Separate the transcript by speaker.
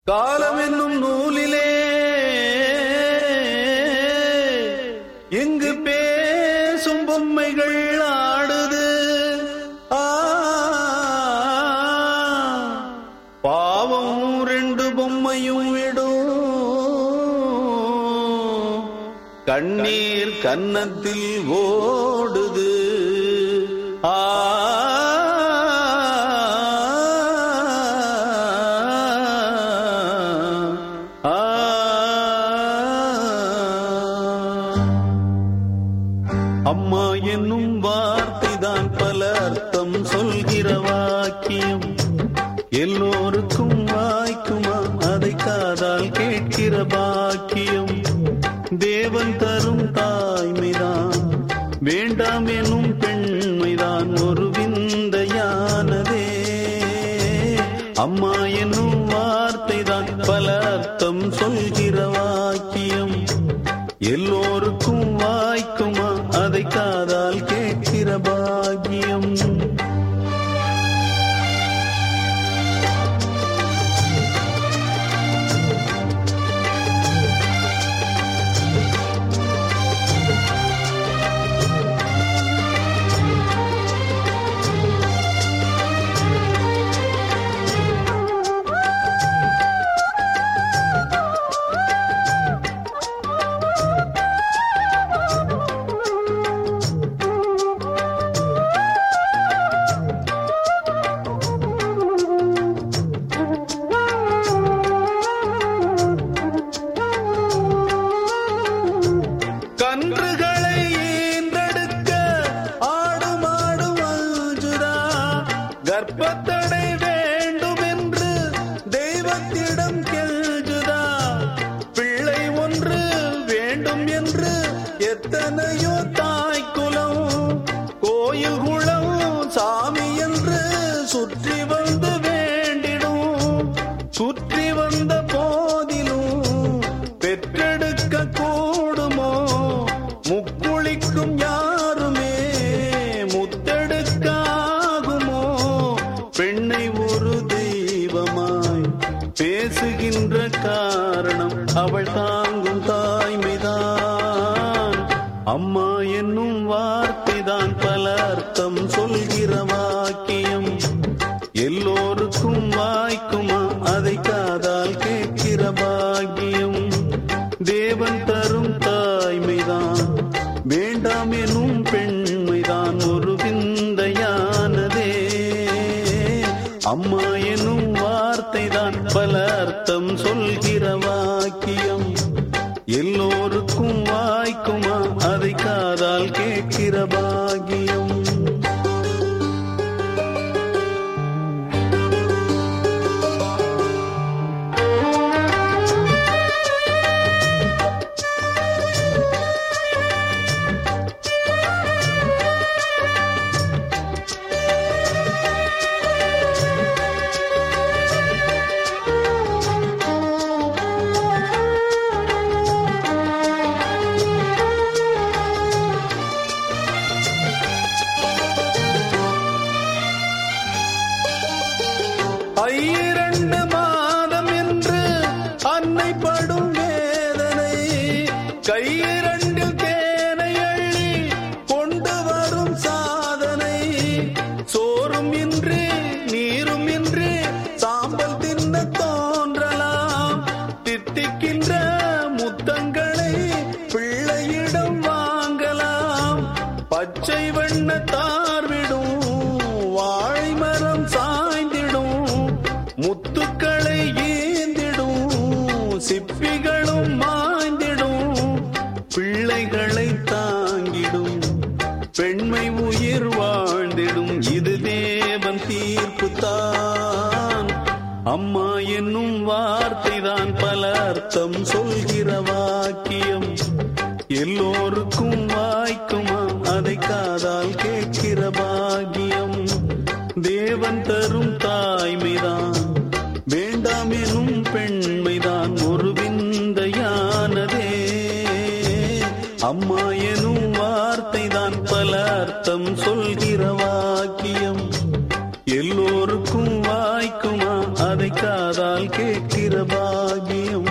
Speaker 1: காலம் என்னும் நூலிலே இங்கு பேசும் பொம்மைகள் ஆடுது ஆ, பாவம் ரெண்டு பொம்மையும் விடும் கண்ணீர் கன்னத்தில் ஓடுது ஆ ஆ, அம்மா என்னும் வார்த்தைதான் பல அர்த்தம் சொல்கிற வாக்கியம் எல்லோருக்கும் வாய்க்குமா அதை காதால் கேட்கிற பாக்கியம் தேவன் தரும் தாய்மைதான் வேண்டாம் எனும் பெண்மைதான் ஒரு விந்தையானதே அம்மா என்னும் வார்த்தைதான் பல அர்த்தம் சொல்கிற வாக்கியம் எல்லோருக்கும் வாய்க்குமா அதை காதால் கேட்கிற பாக்கியம் கன்றுகளை ஈன்றெடுக்க ஆடு மாடு அஞ்சுதா கர்ப்பத்தடை வேண்டும் என்று தெய்வத்திடம் கெஞ்சுதா பிள்ளை ஒன்று வேண்டும் என்று எத்தனையோ தாய்க்குலம் கோயில் குளம் சாமி என்று சுற்றி வந்து வேண்டிடும் சுற்றி வந்த போதிலும் பெற்றெடுக்க கூடுமோ முக்குளிக்கும் யாருமே முத்தெடுக்காகுமோ பெண்ணை ஒரு தெய்வமாய் பேசுகின்ற காரணம் அவள் தாங்கும் தாய்மைதான் அம்மா என்னும் வார்த்தைதான் பல அர்த்தம் சொல்கிற வாக்கியம் எல்லோருக்கும் வாய்க்குமா அதை காதால் கேட்கிற பாக்கியம் தேவன் தரும் தாய்மைதான் வேண்டாம் எனும் பெண்மைதான் ஒரு விந்தையானதே அம்மா எனும் வார்த்தைதான் பல அர்த்தம் சொல்கிற வாக்கியம் எல்லோருக்கும் வாய்க்குமா அதை காதால் கேட்கிற பாக்கியம் ஐரண்டு மாதம் என்று அன்னை படும் வேதனை கையிரண்டில் தேனை அள்ளி கொண்டு வரும் சாதனை சோறும் இன்றி நீரும் இன்றி சாம்பல் தின்ன தோன்றலாம் தித்திக்கின்ற முத்தங்களை பிள்ளையிடம் வாங்கலாம் பச்சை வண்ண தார்விடும் வாழை மரம் சாய்ந்திடும் முத்துக்களை ஏந்திடும் சிப்பிகளும் மாய்ந்திடும் பிள்ளைகளை தாங்கிடும் பெண்மை உயிர் வாழ்ந்திடும் இது தேவன் தீர்ப்பு தான் அம்மா என்னும் வார்த்தைதான் பல அர்த்தம் சொல்கிற வாக்கியம் எல்லோருக்கும் வாய்க்குமா அதை காதால் கேட்கிற பாக்கியம் தேவன் தரும் தாய்மைதான் வேண்டாம் எனும் பெண்மைதான் ஒரு விந்தையானதே அம்மா எனும் வார்த்தைதான் பல அர்த்தம் சொல்கிற வாக்கியம் எல்லோருக்கும் வாய்க்குமா அதை காதால் கேட்கிற பாகியம்